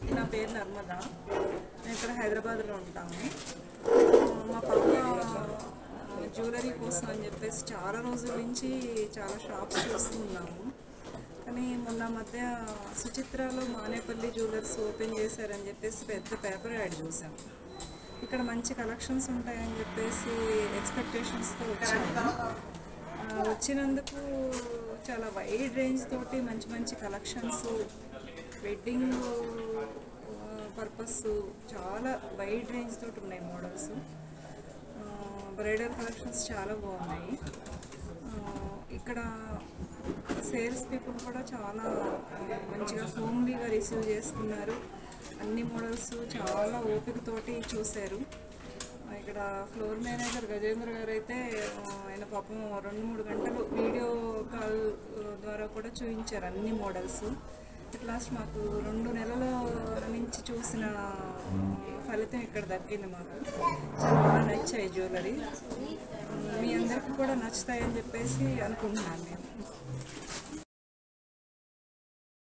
నా పేరు నర్మద నేను ఇక్కడ హైదరాబాద్లో ఉంటాము మా పాప జ్యువెలరీ కోసం అని చెప్పేసి చాలా రోజుల నుంచి చాలా షాప్స్ చూస్తున్నాము కానీ మొన్న మధ్య సుచిత్రలో మానేపల్లి జ్యువెలర్స్ ఓపెన్ చేశారని చెప్పేసి పెద్ద పేపర్ యాడ్ చూసాం ఇక్కడ మంచి కలెక్షన్స్ ఉంటాయని చెప్పేసి ఎక్స్పెక్టేషన్స్తో వచ్చాము ఆ, వచ్చినందుకు చాలా వైడ్ రేంజ్ తోటి మంచి మంచి కలెక్షన్స్ వెడ్డింగ్ పర్పస్ చాలా వైడ్ రేంజ్ తోటి ఉన్నాయి మోడల్స్ బ్రైడల్ కలెక్షన్స్ చాలా బాగున్నాయి ఆ, ఇక్కడ సేల్స్ పీపుల్ కూడా చాలా ఆ, మంచిగా హోమ్లీగా రిసీవ్ చేసుకున్నారు అన్ని మోడల్స్ చాలా ఓపికతోటి చూశారు ఇక్కడ ఫ్లోర్ మేనేజర్ గజేంద్ర గారు అయితే ఆ, ఆయన పాపం రెండు మూడు గంటలు వీడియో కాల్ ఆ, ద్వారా కూడా చూపించారు అన్ని మోడల్స్ అట్ లాస్ట్ మాకు రెండు నెలల నుంచి చూసిన ఆ, ఫలితం ఇక్కడ దక్కింది మాకు చాలా బాగా నచ్చాయి జ్యువెలరీ మీ అందరికీ కూడా నచ్చుతాయని చెప్పేసి అనుకుంటున్నాను నేను